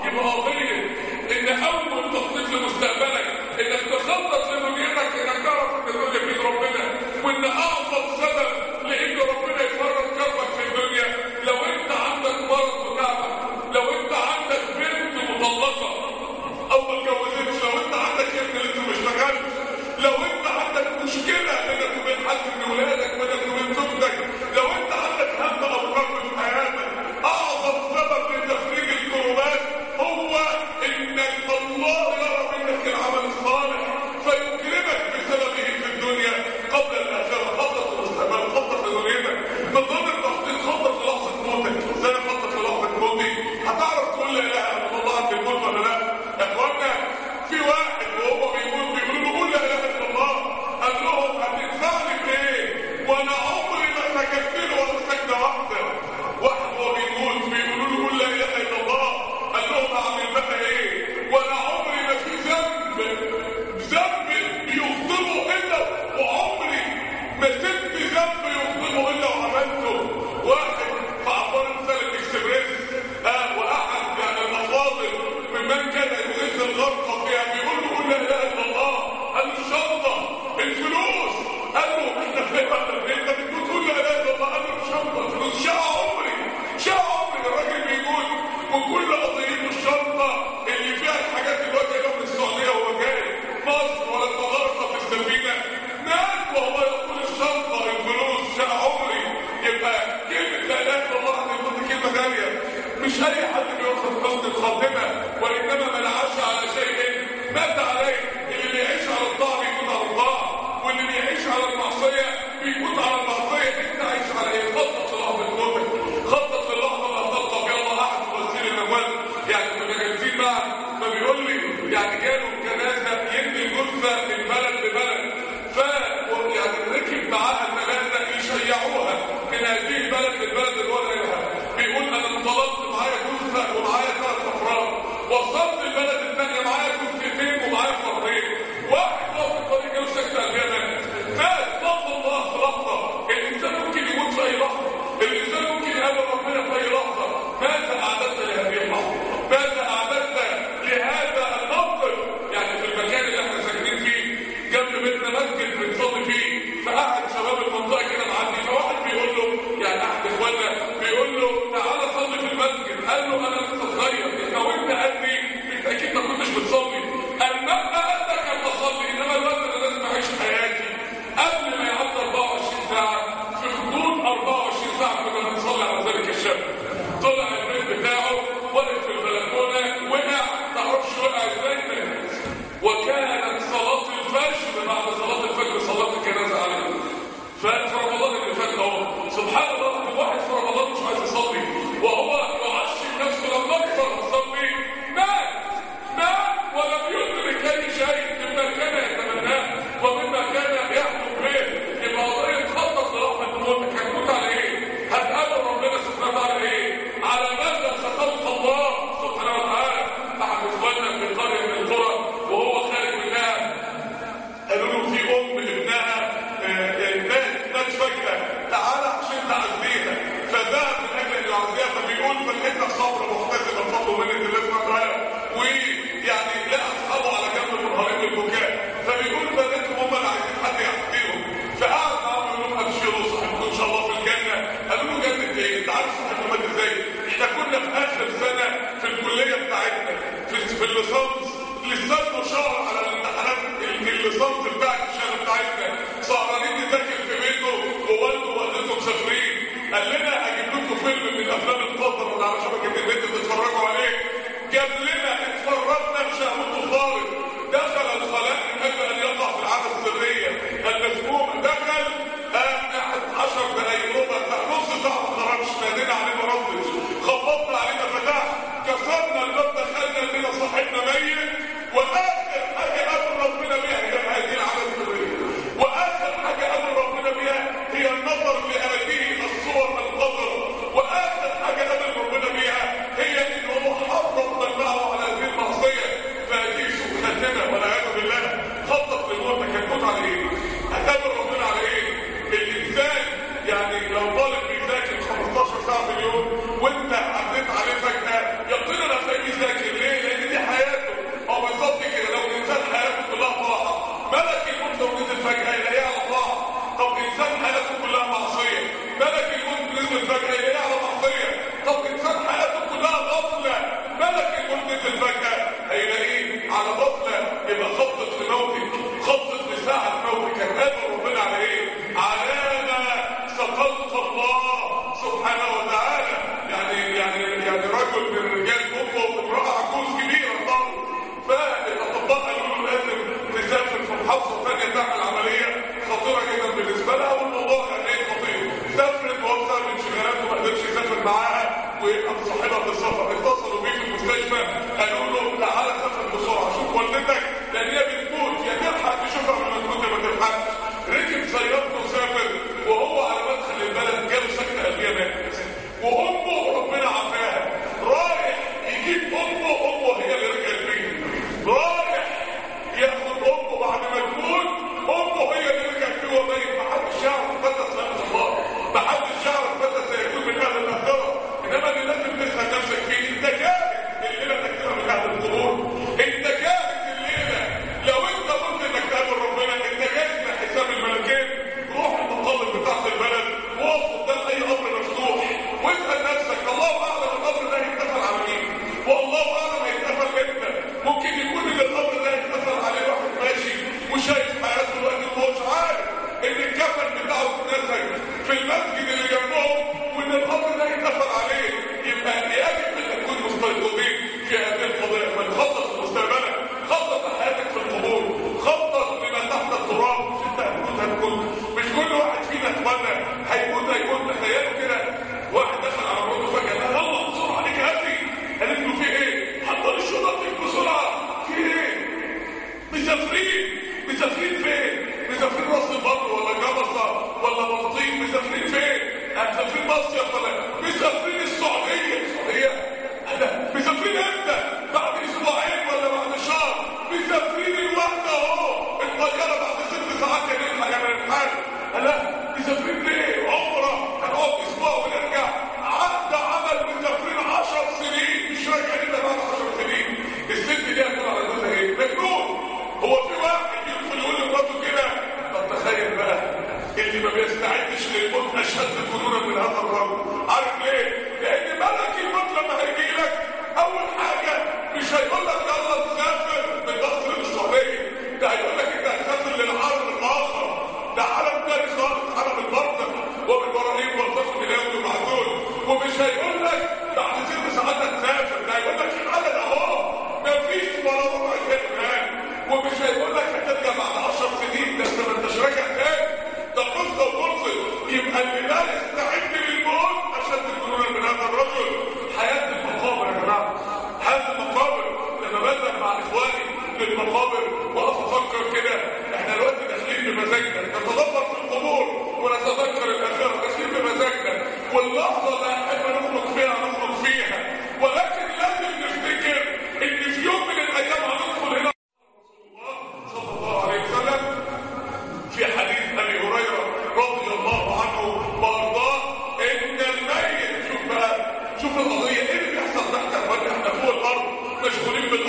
يبقى قضيه ان اول تخطيط لمستقبلك انك تخطط لدنيتك انك تعرف ان الدنيا في ايد ربنا وان اعظم سبب لان ربنا يفرج كربك في الدنيا لو انت عندك مرض وتعبك لو انت عندك بنت مطلقه او ما اتجوزتش لو انت عندك ابن لسه ما اشتغلش لو انت عندك مشكله بينك وبين حد من ولادك بينك وبين زوجتك لو انت عندك هم او كرب في حياتك اعظم سبب لتفريج الكروبات هو ان الله يرى منك العمل الصالح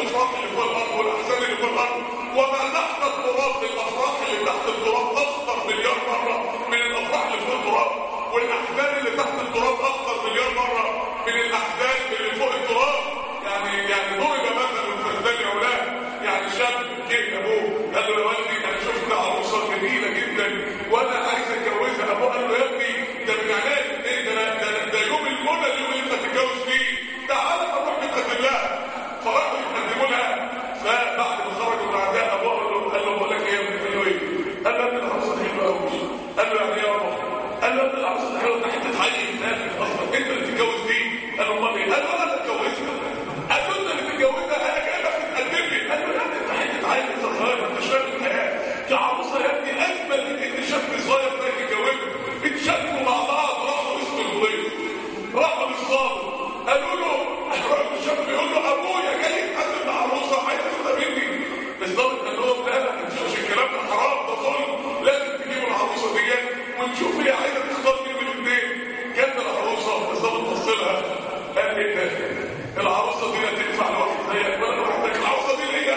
الافراح اللي فوق الارض والاحزان اللي فوق الارض وما تحت التراب الافراح اللي تحت التراب اخطر مليار مره من الافراح اللي فوق التراب والاحزان اللي تحت التراب اخطر مليار مره من الاحزان اللي فوق التراب يعني يعني ضرب مثل فردان يا اولاد يعني شاب جه ابوه قال له يا والدي انا شفت عروسه جميله جدا وانا عايز اتجوزها ابوه قال له يا ابني ده من علاج ايه ده ده, ده يوم المنى اليوم اللي انت هتتجوز فيه تعالى نروح نتقدم لها فراحوا يتقدموا لها فبعد ما خرجوا من عندها ابوه قال له قال له بقول لك ايه يا ابني قال له ايه؟ قال له يا ابني العروسه دي حلوه قوي قال له يعني ايه يا بابا؟ قال له يا ابني العروسه دي حلوه ده حته عيل اصلا انت اللي تتجوز دي قال له امال ايه؟ قال له انا اللي اتجوزها قال له انت اللي تتجوزها انا جايبك تتقدم لي قال له يا ابني انت حته عيل انت صغير ما انتش فاهم الحياه يا عروسه يا ابني اجمل من ان شاب صغير ده يتجوزها اتشاركوا مع بعض راحوا اسم الغيط راحوا للصابر قالوا له الراجل الشاب بيقول له ابويا جاي يتقدم مع عروسه عايز تاخدها مني الضابط قال لهم لا لا مش الكلام ده حرام ده ظلم لازم تجيبوا العروسه ديت ونشوف هي عايزه تختار مين من الاثنين جت العروسه الضابط بص لها قال ايه ده العروسه دي لا تنفع لواحد زيك ولا لوحدك العروسه دي ليه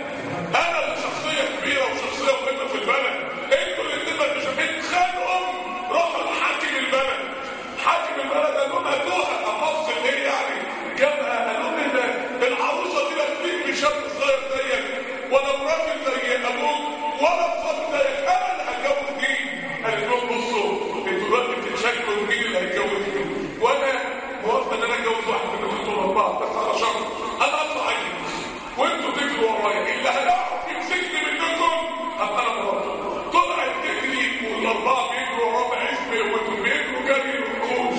انا انا اللي شخصيه كبيره وشخصيه مهمه في البلد انتوا الاثنين ما مش اتخانقوا راحوا لحاكم البلد حاكم البلد قال لهم هاتوها افصل ايه يعني جابها قال لهم ايه ده العروسه دي لا تليق بشاب صغير زيك ولا براجل زي ابوك ولا بصبي زيك انا اللي هتجوز دي قال لهم بصوا انتوا دلوقتي بتتشكلوا مين اللي هيتجوز مين وانا موافق ان انا اتجوز واحد منكم انتوا الاربعه بس على شرط انا اطلع عيني وانتوا تجروا ورايا اللي هيعرف يمسكني منكم ابقى انا مراته طلعت تجري والاربعه بيجروا ورا بعزمي وانتوا بيجروا جري الوحوش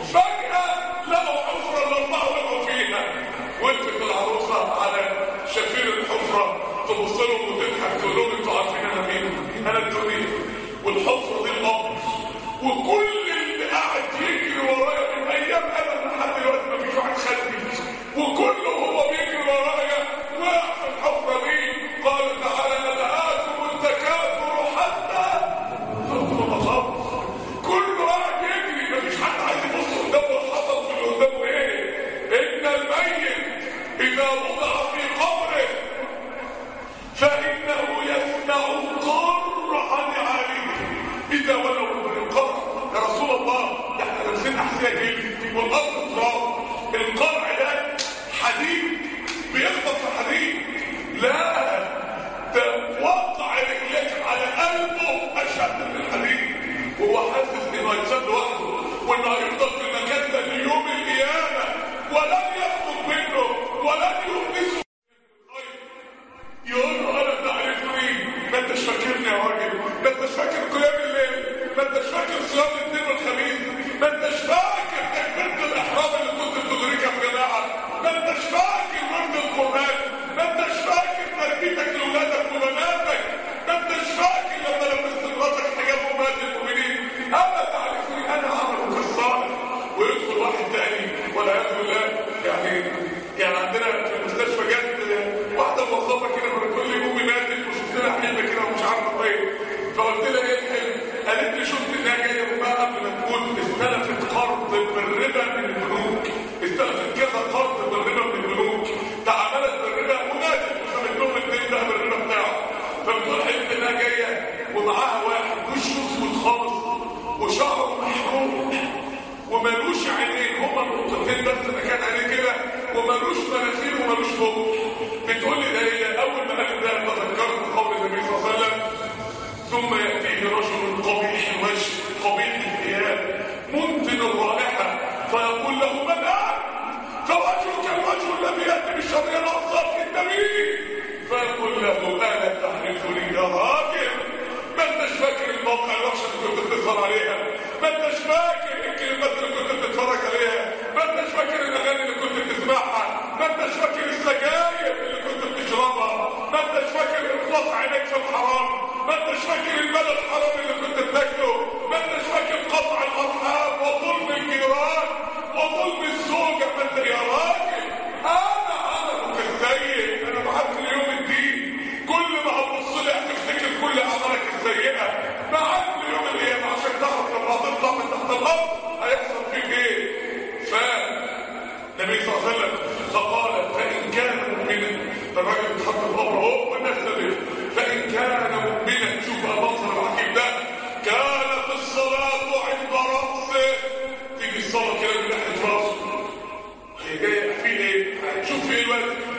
فجاه لقوا حفره الاربعه وقعوا فيها وقفت العروسه على شفير الحفره تبص لهم وتضحك تقول لهم انتوا عارفين انا مين؟ انا الدنيا والحفره دي القبر وكل اللي قاعد يجري ورايا من ايام انا لحد دلوقتي ما فيش واحد خدني وكله هو بيجري ورايا وقع في الحفره دي قال تعالى نلهاكم التكاثر حتى زرتم المقابر كله قاعد يجري ما فيش حد عايز يبص قدامه حصل في اللي قدامه ايه ان الميت اذا وضع في قبره فانه يسمع قرع نعاله اذا ولوا القرع يا رسول الله ده احنا لابسين احذيه جلد والارض تراب القرع ده حديد بيخبط في حديد لا ده وقع رجليك على قلبه اشد من الحديد وهو حاسس انه هيتساب لوحده وانه هيفضل في المكان ده ليوم القيامه ولن يخرج منه ولن يحدثه يقول له انا تعرفني ما انتش فاكرني يا راجل ما انتش فاكر قيام الليل ما انتش فاكر صيام الاثنين والخميس ما انتش فاكر تكبيره الاحرام اللي كنت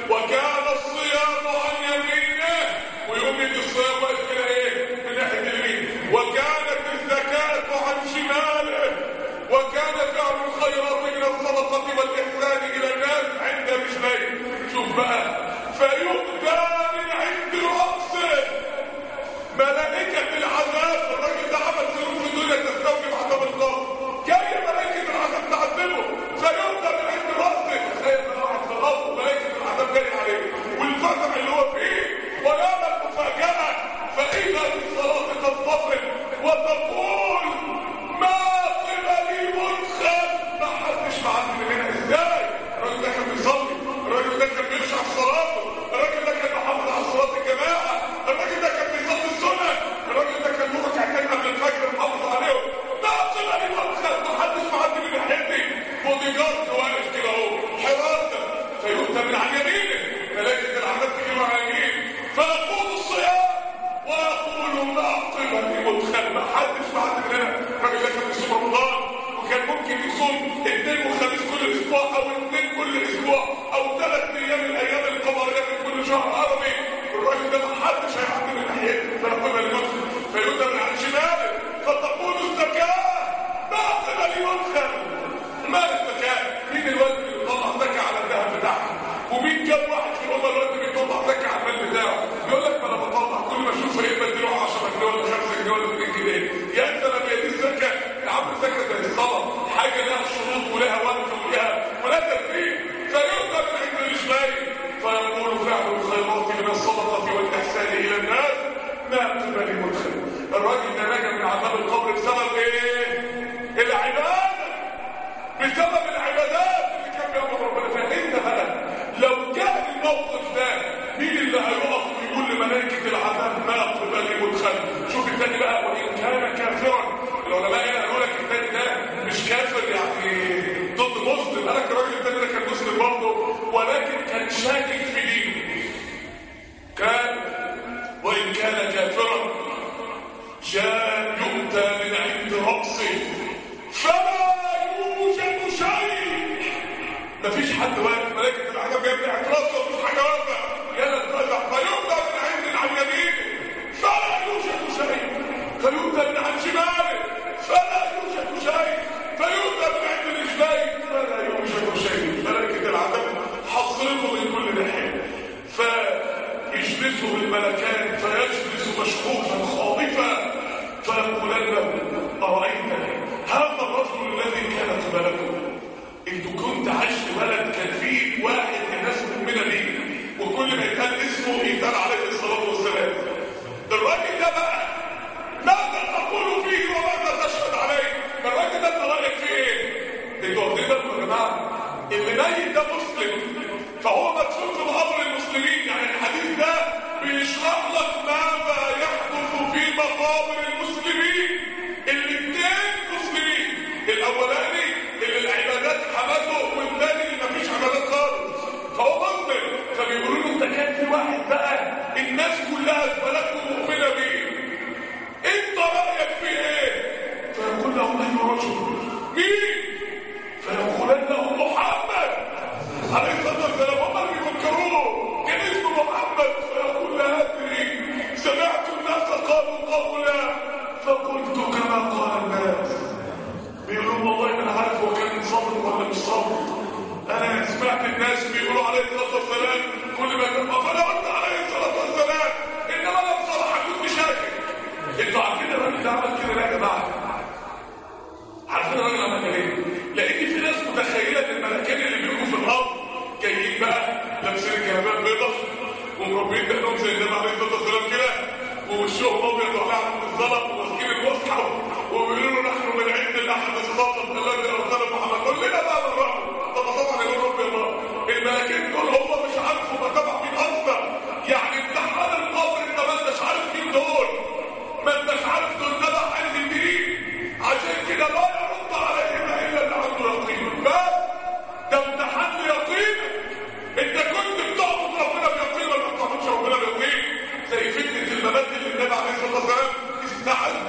وكان الصيام عن يمينه ويقوم يجي الصيام واقف كده ايه من ناحيه اليمين وكانت الزكاه عن شماله وكان فعل الخيرات من الصدقه والاحسان الى الناس عند رجليه شوف بقى فيؤتى من عند راسه ملائكة العذاب الراجل ده عمل ذنوب في الدنيا تستوجب عذاب القبر جاية ملائكة العذاب تعذبه فيؤتى من عند راسه تخيل بقى واحد في الارض ملائكة العذاب جاي عليه والفزع اللي هو فيه ويرى المفاجأة فإذا بالصلاة تنتصر وتقول ما قبلي مدخل ما حدش معدي من هنا ازاي الراجل ده كان بيصلي الراجل ده كان بيمشي على صلاته الراجل ده كان محافظ على صلاة الجماعة الراجل ده كان بيصلي السنة الراجل ده كان له ركعتين قبل الفجر محافظ عليهم ما قبلي مدخل ما حدش معدي من ناحيتي بودي جارد واقف كده اهو حراسة فيؤتى من عن يمينه ملائكة العذاب تجي له على يمين فيقول الصيام ويقول ما قبلي مدخل ما حدش معدي من هنا الراجل ده كان بيصوم رمضان وكان ممكن يصوم اثنين وخميس كل اسبوع او اثنين كل اسبوع او ثلاث ايام الايام القمريه من كل شهر عربي الراجل ده ما حدش هيعدي من ناحيته فيقوم المسلم فيؤتى من عن شماله فتقول الزكاه ما قبل مدخل مال الزكاه مين الواد اللي بيطلع زكاه على الذهب بتاعها ومين كم واحد في الامه الواد اللي بيطلع زكاه على المال بتاعه يقول لك ما انا بطلع كل ما اشوف ايه بديله 10 جنيه ولا 5 جنيه ولا 2 جنيه يا انت لما هي دي الزكاه يا عم الزكاه زي الصلاه حاجه لها شروط ولها وقت ولها ولها ترتيب فيؤتى من عند رجليه فيقول فعل الخيرات من الصدقه والاحسان الى الناس ما قبل مدخل الراجل ده نجا من عذاب القبر بسبب ايه؟ العباده بسبب العبادات اللي كان بيعمل ربنا فيها انت بقى لو كان الموقف ده مين اللي هيقف ويقول لملائكه العذاب ما قبل مدخل شوف الثاني بقى وان كان كافرا العلماء هنا قالوا لك الثاني ده مش كافر يعني ضد مسلم قال لك الراجل الثاني ده كان مسلم برضه ولكن كان شاكك في دينه كان وان كان كافرا جاء يؤتى من عند رأسه فلا يوجد شيء مفيش حد واقف ملائكة العذاب جايب لي راسه ومفيش حاجة واقفة يلا اتفزع فيؤتى من عند عن يمينه فلا يوجد شيء فيؤتى من عن شماله فلا يوجد شيء فيؤتى من عند رجليه فلا يوجد شيء ملائكة العذاب حصرته من كل ناحية فيجلسه الملكان فيجلس مشغوفا خاطفا فيقولن له أرأيت هذا الرجل الذي كان قبلكم انتوا كنت عايش في بلد كان فيه واحد من الناس مؤمنه بيه وكل ما يتقال اسمه يتقال عليه الصلاه والسلام الراجل ده بقى ماذا تقول فيه وماذا تشهد عليه الراجل ده انت رايك فيه ايه انتوا واخدين بالكم يا جماعه اللي ميت ده مسلم فهو مدفون في مقابر المسلمين يعني الحديث ده بيشرح لك ماذا يحدث في مقابر المسلمين الاثنين مسلمين الاولاني اللي العبادات حمده والثاني اللي مفيش عبادات خالص فهو مسلم فبيقولوا له انت كان في واحد بقى الناس كلها بلدكم مؤمنه بيه انت رايك في ايه فيقول له اي رجل مين فيقولن له محمد عليه الصلاه والسلام هم اللي بيفكروه كان اسمه محمد فيقول لا ادري سمعت الناس قالوا قولا فقلت كما قال الناس بيقولوا والله ما انا عارف هو كان صابر ولا مش صابر انا سمعت الناس بيقولوا عليه الصلاه والسلام كل ما كان فانا قلت عليه الصلاه والسلام انما انا بصراحه كنت شاكك انتوا عارفين الراجل ده عمل كده ليه يا جماعه عارفين الراجل عمل كده ليه لان في ناس متخيله ان الملكين اللي بيجوا في الارض جايين بقى لابسين جلابات بيضاء ومربين دقنهم زي النبي عليه الصلاه والسلام كده ووشهم ابيض وقاعد بالزلط وماسكين المصحف وبيقولوا له نحن من عند الاحد الصادق الذي ارسل محمد قول لنا بقى من رب طب طبعا يقول ربي الله الملكين دول هم مش عارفوا ما تبع مين اصلا يعني امتحان القبر انت ما انتش عارف مين دول ما انتش عارف دول تبع عند الدين عشان كده لا يرد عليهم الا اللي عنده يقين بس ده امتحان يقينك انت كنت بتعبد ربنا بيقين ولا ما بتعبدش ربنا بيقين زي فتنه الممثل اللي النبي عليه الصلاه والسلام استعد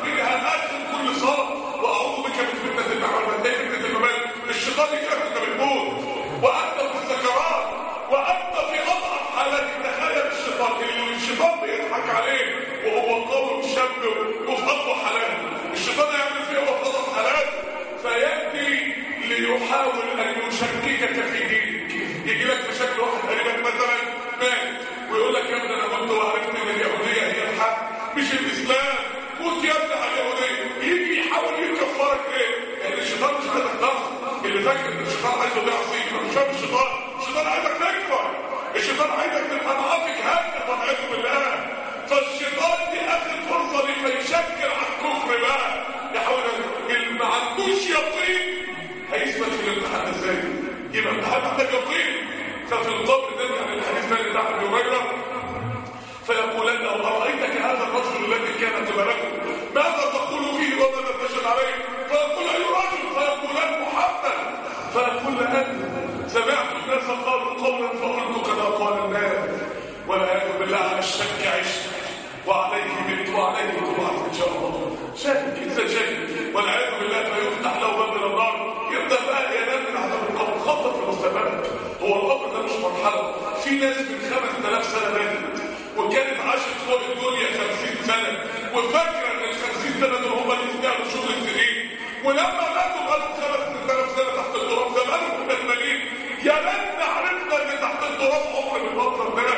بالله على الشك عشت وعليه مت وعليه تبعث ان شاء الله شاكك انسان شاكك والعياذ بالله فيفتح له باب من النار يبدا بقى ينام من عذاب القبر خطط في مستقبلك هو القبر ده مش مرحله في ناس من 5000 سنه ماتت وكانت عاشت فوق الدنيا 50 سنه وفاكره ان ال 50 سنه دول هم اللي يستاهلوا شغل السنين ولما ماتوا بقالهم 5000 سنه تحت التراب زمانهم كالمليك يا ريتنا عرفنا ان تحت التراب عمر بالمنظر ده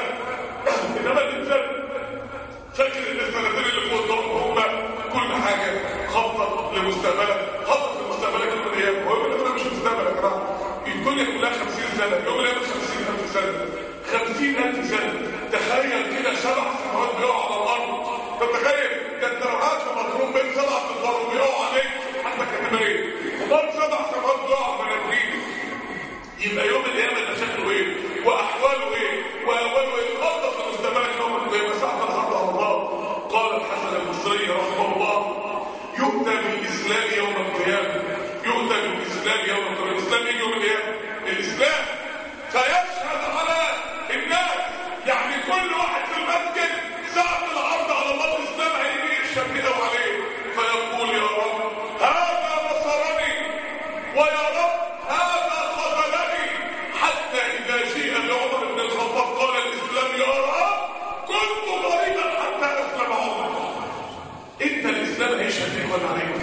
انما الانسان فاكر ان السنتين اللي فوق الضغط هم كل حاجه خطط لمستقبلك خطط لمستقبلك يوم الايام هو يقول لك مش مستقبل يا جماعه الدنيا كلها 50 سنه يوم الايام 50000 سنه 50000 سنه تخيل كده سبع سماوات بيقعوا على الارض تتخيل ده انت لو قاعد في مطروح بين سبع سماوات وبيقعوا عليك عندك كده ايه وبين سبع سماوات بيقعوا على مناديل يبقى يوم القيامه ده شكله ايه واحواله ايه واحواله ايه خطط لمستقبلك يوم القيامه ساعه الحرب على الله قال الحسن البصري رحمه الله يؤتى بالاسلام يوم القيامه يؤتى بالاسلام يوم القيامه الاسلام يجي يوم القيامه الاسلام فيشهد على الناس يعني كل واحد في المسجد ساعه العرض على الله الاسلام هيجي يشهد كده عليه فيقول يا رب هذا نصرني ويا رب هذا خذلني حتى إذا جيء لعمر بن الخطاب قال الإسلام يا رب كنت غريبا حتى أسلم عمر أنت الإسلام هيشهد لك ولا عليك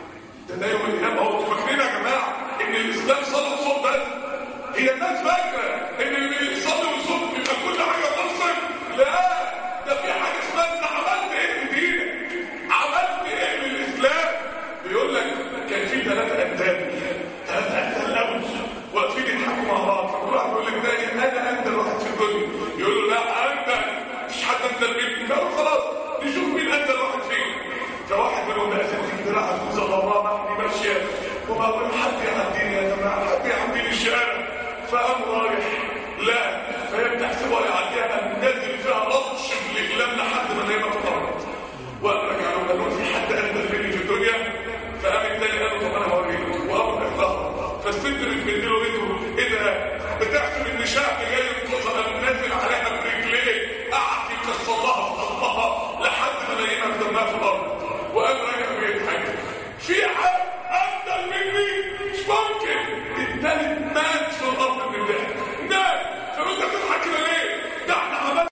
ده ده يوم القيامة هو انتوا فاكرين يا جماعة إن الإسلام صلاة صوت بس هي الناس فاكرة إن اللي بيصلي ويصوم يبقى كل حاجة خلصت لا ده في حاجة اسمها أنت عملت إيه في دينك عملت إيه في الإسلام بيقول لك كان في ثلاثة أندال ثلاثة أندال الأول واقفين يضحكوا مع بعض فكل واحد يقول لك ده انا اندل واحد في الدنيا يقول له لا انت مش حد اندل مني فقالوا خلاص نشوف مين اندل واحد فينا فواحد منهم ده اساسا كده راح تفوز الله معي ماشيه وما اقول حد يعديني يا جماعه حد يعديني الشارع فقام رايح لا فهي بتحسبها يعديها نازل فيها لطش بالاقلام لحد ما هي ما تطرد وقام رجع له قال له في حد اندل مني في الدنيا فقام التاني قال له طب انا هوريك وقام احضر فالست بتمدله ايده ايه ده بتحسب ان شعب جاي ينقذها قام نازل عليها برجليه قعد يكسرها بطلها لحد ما لقينا دمها في الارض وقام راجع بيضحك في حد اندل مني مش ممكن التالت مات في الارض من الضحك مات فانت بتضحك كده ليه؟ ده احنا عملنا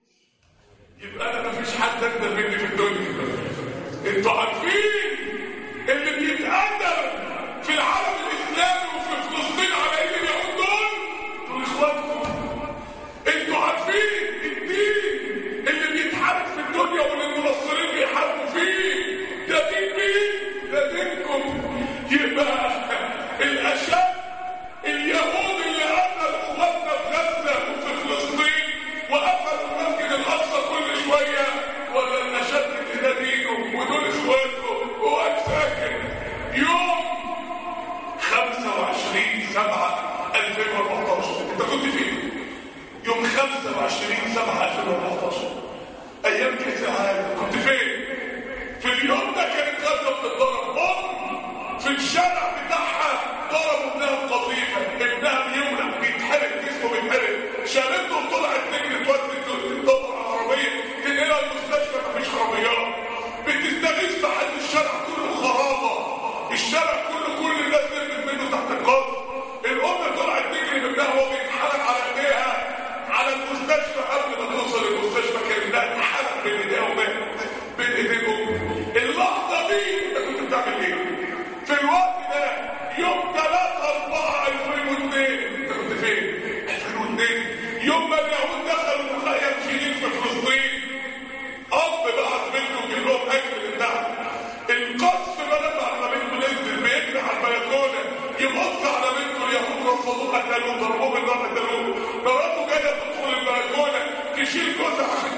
يبقى انا مفيش حد اندل مني في الدنيا انتوا عارفين اللي بيتقدر في العالم الاسلامي وفي فلسطين على ايد اليهود دول دول اخواتكم انتوا عارفين الدين اللي بيتحارب في الدنيا واللي المنصرين بيحاربوا فيه ده دين مين؟ ده دينكم يبقى الاشد اليهود اللي قتلوا اخواتنا في غزه وفي فلسطين وقفلوا المسجد الاقصى كل شويه ولا الاشد اللي ده دينهم ودول اخواتكم هو ساكن يوم 25 7 2014 انت كنت فين؟ يوم 25 7 2014 ايام كاس العالم كنت فين؟ في اليوم ده كانت غزه بتتضرب ام في الشارع بتاعها ضربوا ابنها بقذيفه ابنها بيولع بيتحرق جسمه بيتحرق شالته وطلعت تجري تودي تدور على عربيه تنقلها المستشفى مفيش عربيات بتستغيث بحد الشارع كله خرابه الشارع كله كل الناس نزلت منه تحت القصر الام طلعت تجري بابنها وهو بيتحرق على ايديها على المستشفى قبل ما توصل المستشفى كان ابنها اتحرق بين ايديها ومات بين ايدين امه اللحظه دي انت كنت بتعمل ايه؟ في الوقت ده يوم 3 4 2002 انت كنت فين؟ 2002 يوم ما اليهود دخلوا مخيم شديد في فلسطين اب بعت بنته جيب لهم اكل بتاعه القصف بدل ما بنته نزل بيجري على البلكونه يبص على بنته اليهود رفضوه قتلوه ضربوه بالنار قتلوه مراته جايه تدخل البلكونه تشيل جوزها عشان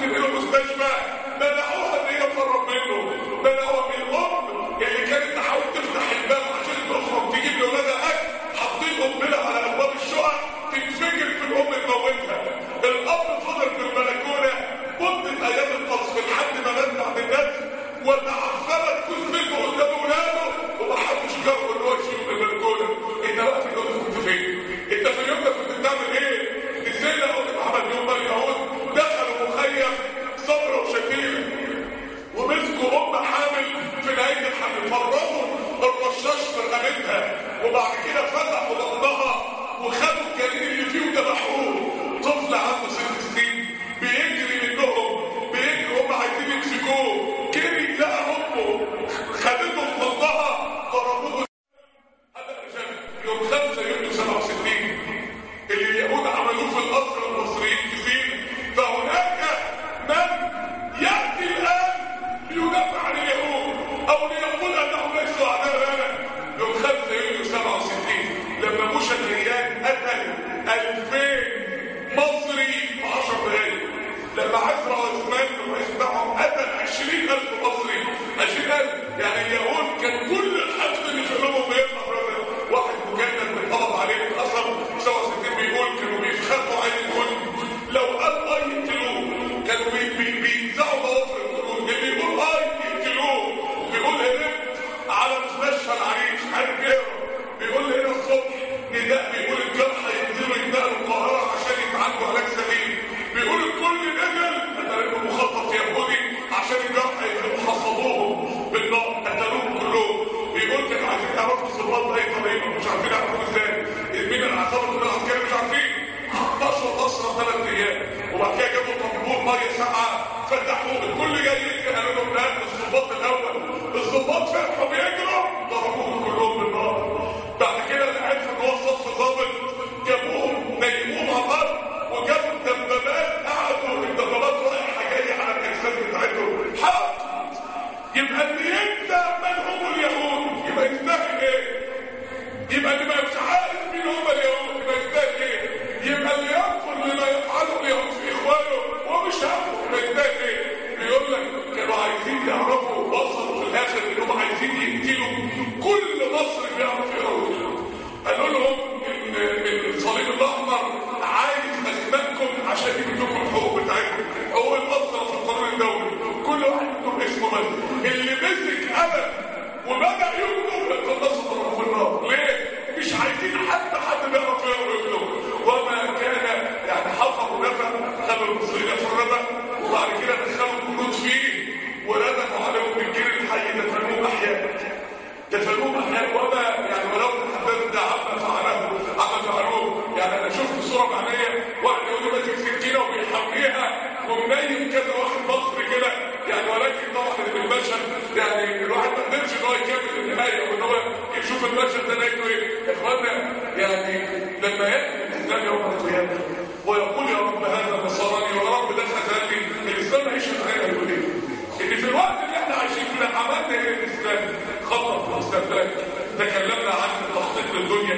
لهم ميه ساقعه فتحوا الكل جاي يجري قالوا لهم لا الظباط الاول الظباط فرحوا بيجروا ضربوهم كلهم بالنار بعد كده اللي عرف ان هو الصف ظابط جابوهم نيموهم على الارض وجابوا الدبابات قعدوا الدبابات رايحه جايه على الاجساد بتاعتهم حق يبقى اللي يبدا من هم اليهود يبقى يستاهل ايه؟ يبقى اللي ما مش عارف مين هم اليهود يبقى يستاهل ايه؟ يبقى اللي ينفر لما يفعله اليهود في اخوانه ومش همه يبقى يستاهل ايه؟ بيقول لك كانوا عايزين يعرفوا وصلوا في الاخر انهم عايزين يقتلوا كل مصري بيعرف يقرا قالوا لهم ان إن الصليب الاحمر عايز اسمائكم عشان يجيب لكم الحقوق بتاعتكم هو المصدر في القانون الدولي كل واحد يكتب اسمه بس اللي مسك قلم وبدا يكتب القناصه ضربوه في النار ليه؟ مش عايزين حتى حد بيعرف يقرا ويكتب وما كان يعني حفروا نفق خلوا المصريين في الربق وبعد كده دخلوا الجنود فيه وردموا عليهم بالجيل الحي دفنوهم احياء دفنوهم احياء وما يعني ولو تحدثنا عما فعله عما فعلوه يعني انا شفت صوره معنيه واحد يقول لي ماسك سكينه وبيحميها ومنيم كذا واحد مصري كده يعني ولكن طبعا المشهد يعني الواحد ما قدرش ان هو يكمل النهايه وان هو يشوف المشهد ده نهايته ايه يا اخوانا يعني لما ياتي الاسلام يوم القيامه ويقول يا رب هذا نصرني ويا رب ده خذلني الاسلام هيشهد علينا يقول ايه؟ ان في الوقت اللي احنا عايشين فيه ده عملنا ايه الاسلام؟ خطط الاستفاد تكلمنا عن التخطيط للدنيا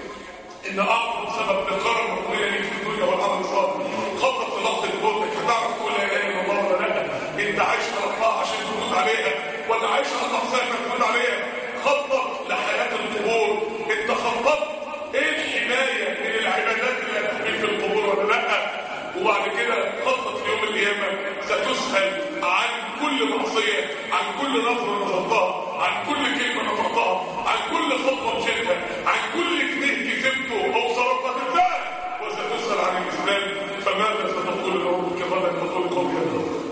ان اعظم سبب للقرار الربنا ليك في الدنيا والعمل الصالح خطط للحظه موتك هتعرف تقول لا اله الا الله ولا لا انت عايش على الله عشان تموت عليها ولا عايش على الاحسان تموت عليها خطط لحياه القبور انت خططت ايه الحمايه من العبادات اللي هتعمل في القبور ولا لا وبعد كده خطط يوم القيامه ستسال عن كل معصيه عن كل نظره نظرتها عن كل كلمه نطقتها عن كل خطوه مشيتها عن كل جنيه كسبته او صرفته ازاي وستسال عن الاسلام فماذا ستقول لربك ماذا تقول قومك يا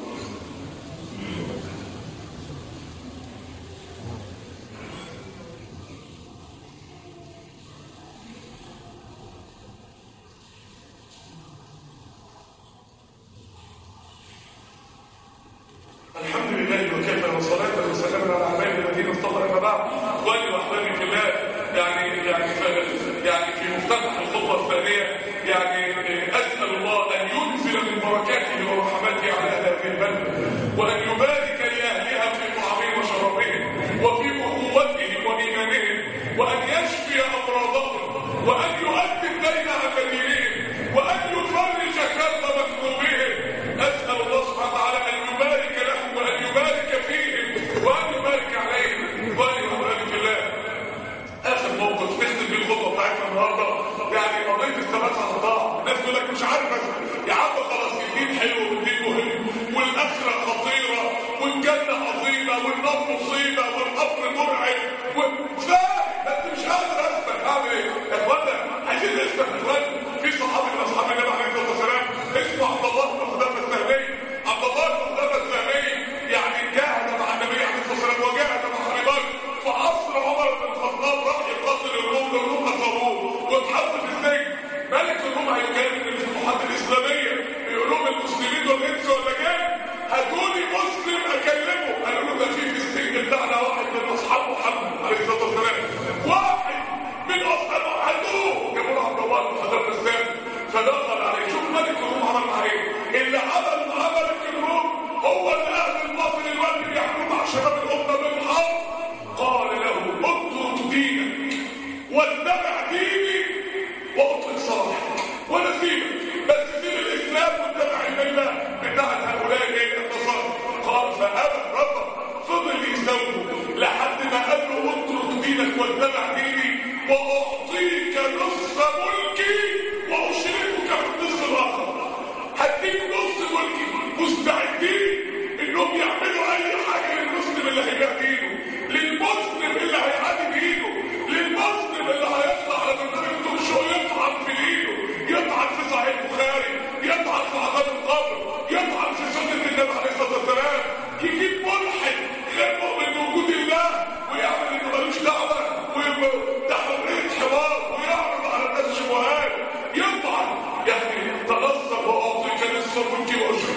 الحمد لله وكفى وصلاة وسلاما على عباد الذين اصطفى اما بعد اخواني واحبابي في الله يعني يعني في يعني في مفتتح الخطبه الثانيه يعني اسال الله ان ينزل من بركاته ورحمته على اهل هذه البلده وان يبارك لاهلها في طعامهم وشرابهم وفي اخوتهم وايمانهم وان يشفي امراضهم وان يؤدي الدين عن مدينهم وان يفرج كرب مكروبهم اسال الله سبحانه وتعالى ان يبارك لهم وان يبارك فيهم وان يبارك عليهم وان يبارك الله اخر موقف نختم بيه الخطوه بتاعتنا النهارده يعني قضيه الثبات على الطاعه الناس تقول لك مش عارف أسمع. يا عم خلاص الدين حلو والدين مهم والاخره خطيره والجنه عظيمه والنار مصيبه والقبر مرعب وفاهم بس مش قادر اسمع اعمل ايه؟ يا اخوانا عايزين نسمع يا اخوانا في صحابي من اصحاب النبي عليه الصلاه والسلام اسمه عبد الله بن خدامه السهمي عبد الله بن خدامه السهمي يعني جاهد مع النبي عليه الصلاه والسلام وجاهد مع ابي بكر في عصر عمر بن الخطاب راح يقاتل الروم الروم قتلوه واتحط في السجن ملك الروم هيكلم الفتوحات الاسلاميه بيقول لهم المسلمين دول انس ولا جن هاتوني مسلم اكلمه قالوا له ده في في السجن بتاعنا واحد من اصحاب محمد عليه الصلاه والسلام واحد من اصحاب هاتوه جابوا له عبد الله بن خدام السام فدخل عليه شوف ملك الروم عمل معاه ايه اللي عمل معاه ملك الروم هو اللي اهل الباطل الوقت بيعملوا مع شباب الامه بالحرب قال له اترك دينك واتبع ديني واطلق صلاحك ولا سيبك بس سيب الاسلام واتبع المله بتاعت هؤلاء ايه النصارى قال فابى رفض فضل يسوي لحد ما قال له اترك دينك واتبع ديني واعطيك نصف ملكي واشركك في النصف الاخر هديك نص ملكي مستعدين انهم يعملوا اي حاجه للمسلم اللي هيبيع دينه للمسلم اللي هيعادي دينه للمسلم اللي هيطلع على برنامج توك شو يطعن في دينه يطعن في صحيح البخاري يطعن في عذاب القبر يطعن في سنه النبي عليه الصلاه والسلام يجيب ملحد غير مؤمن بوجود الله ويعمل انه ملوش دعوه وده حريه حوار ويعرض على الناس شبهات يطعن يعني تنصر واعطيك نصف ملكي واشرك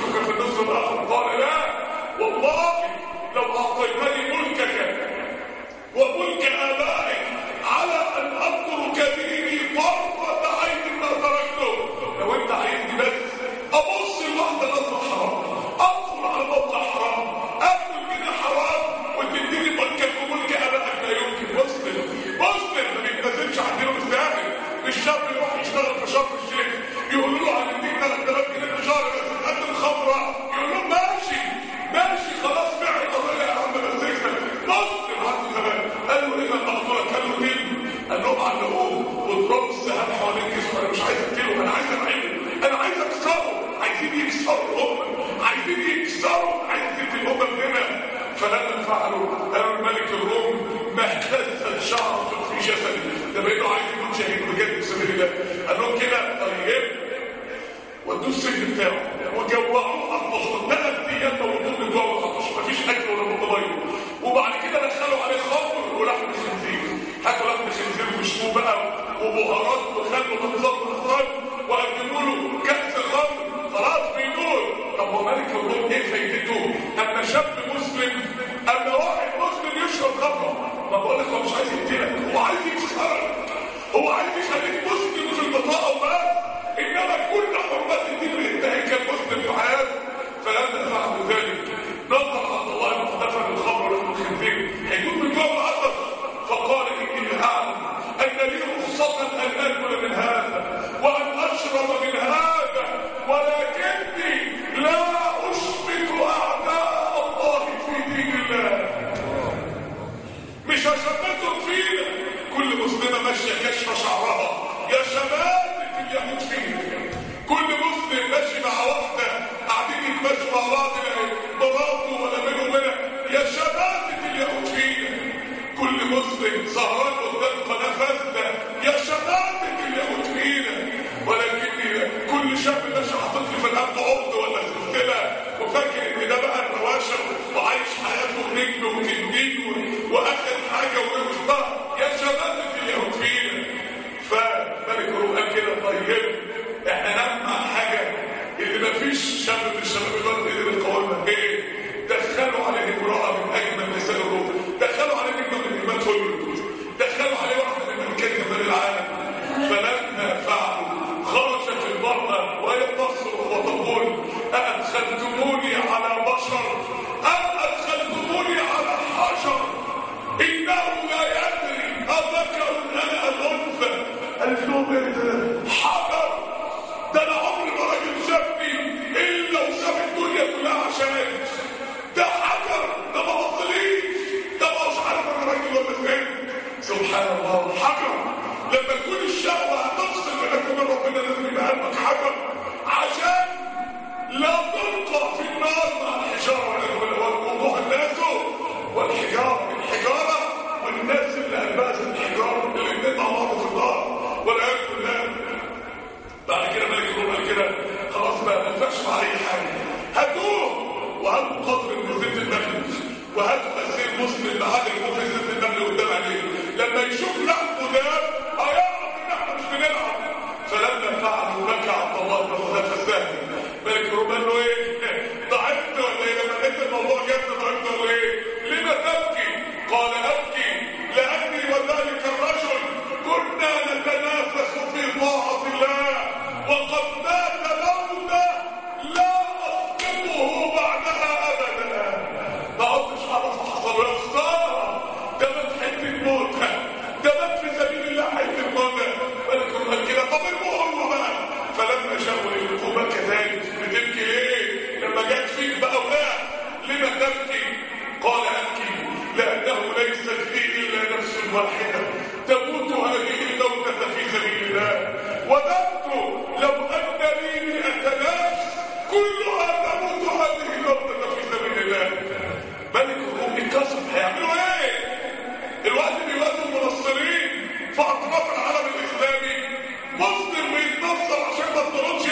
مفيش شاب من الشباب الوقت اللي القوامة ايه دخلوا عليه امرأة من اجمل نساء الروم دخلوا عليه نجمة من ايمان هوليوود دخلوا عليه واحدة من ملكات جمال العالم فلما فعلوا خرجت المرأة وهي تصرخ وتقول أأدخلتموني على بشر أم أدخلتموني على حجر إنه لا يدري أذكر أنا الأنثى قالت لهم إيه ده حجر ده أنا عمري ما راجل شافني إلا وشاف الدنيا كلها عشان ده حجر ده ما بطليش ده ما مش عارف أنا راجل ولا فين سبحان الله حجر لما تكون الشهوة هتفصل بينك وبين ربنا لازم يبقى قلبك حجر عشان لا تلقى في النار مع الحجارة والوضوح الناس والحجارة الحجارة والناس اللي قلبها زي الحجارة الاثنين مع بعض في النار والعياذ بالله بعد كده ملك الروم قال كده خلاص بقى ما ينفعش مع اي حاجه هاتوه وهاتوا قدر من زيت النخل وهاتوا تسير مسلم بعد يكون في زيت النخل قدام عينيه لما يشوف لحمه ده هيعرف ان احنا مش بنلعب فلما فعلوا بكى عبد الله بن حذيفه السهمي ملك الروم قال له ايه ضعفت ولا ايه لما لقيت الموضوع جد ضعفت ولا ايه لما تبكي قال ابكي لاني وذلك الرجل كنا نتنافس في طاعه الله وقد مات موتة لا أسقطه بعدها أبدا ما عدتش أعرف حصل يا خسارة ده مات حتة موتة ده مات في سبيل الله حتة موتة ملك قال كده طب المهم بقى فلما شافوا الحكومة كذلك بتبكي ليه؟ لما جت فيك بقى ولا لما تبكي؟ قال أبكي لأنه ليست فيه إلا نفس واحدة تموت هذه الموتة في سبيل الله وددت لو أن لي مئة نفس كلها تموت هذه الموتة في سبيل الله ملك الروم انكسر هيعملوا ايه؟ الوقت بيواجهوا المنصرين في أطراف العالم الإسلامي مسلم بيتنصر عشان ما تطردش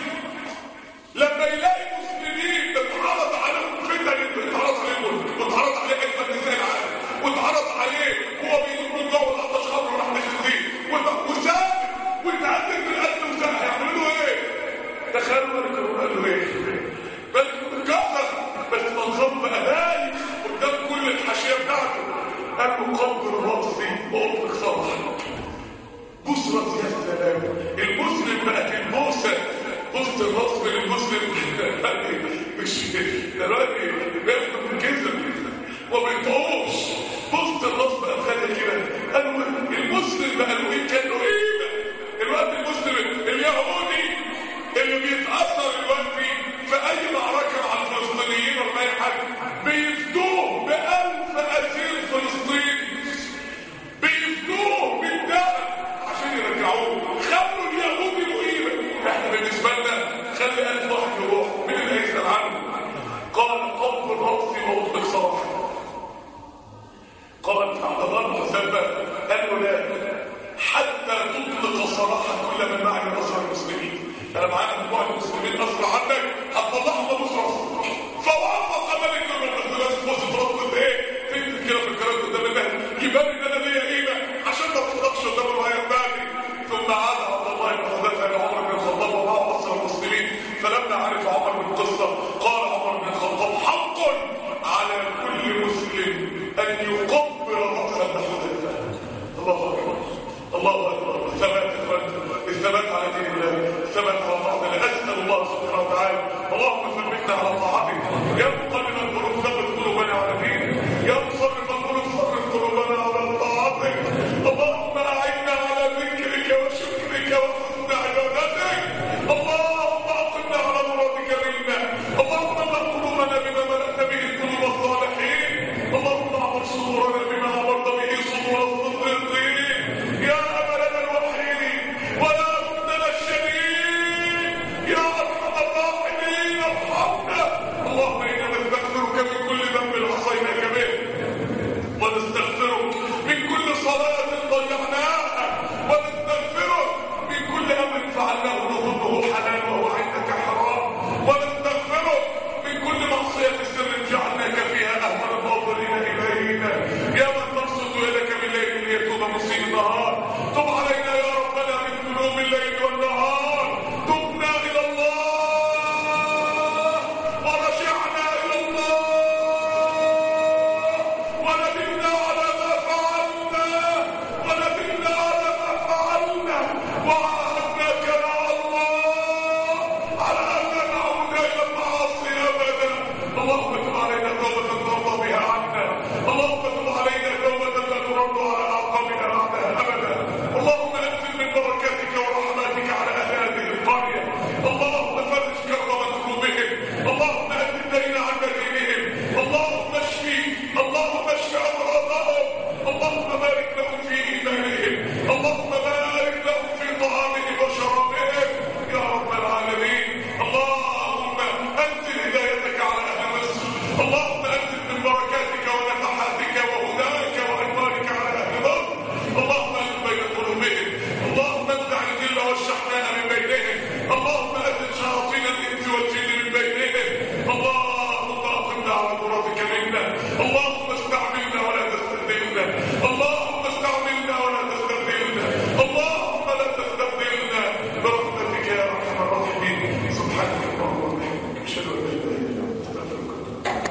لما يلاقي مسلمين بتعرض عليهم فتن بتعرض عليهم بتعرض عليه اجمل نساء العالم واتعرض عليه هو بيدور من جوه القطاش خمر راح نخزيه وساب واتعذب بالقتل وساب هيعملوا ايه؟ تخيلوا ملك الروم قال له ايه؟ ملك اتكسر بس منظر بقى باين قدام كل الحاشيه بتاعته قال له قبر راسي واطلق صباحك بصرة يا سلام المسلم بقت الموسى بص الرسم للمسلم مش دلوقتي بياخد من كذب وما بيطقوش بص الرسم بقى خلي كده قالوا المسلم بقى له ايه كان له قيمه الوقت المسلم اليهودي اللي بيتاثر دلوقتي في اي معركه مع الفلسطينيين ولا اي حاجه بيفدوه بألف اسير فلسطيني بيفدوه بالدم عشان يرجعوه خلوا اليهود قيمه احنا بالنسبه لنا خلي ألف واحد يروح مين اللي هيسال عنه قال قبض راسي واطلق صباحي قال عبد الله بن حذيفه قال له لا حتى تطلق صراحه كل من معي من اسرى المسلمين انا معايا مجموعه المسلمين اسرى عنك هتطلعهم بنص راسك فوافق ملك المنزلات بص راسك ايه تكتب كده في الكلام قدام الناس يبان ان انا ليا قيمه عشان ما تطلقش قدام الرايه بتاعتي ثم عاد عبد الله بن حذيفه الى عمر بن الخطاب ومعه اسرى المسلمين فلما عرف عمر بن القصه قال عمر بن الخطاب حق على كل مسلم ان يقبل راس المحذوفه الله اكبر الله اكبر الثبات الثبات على دين الله الثبات على طاعه الله اسال الله سبحانه وتعالى اللهم ثبتنا على طاعتك يا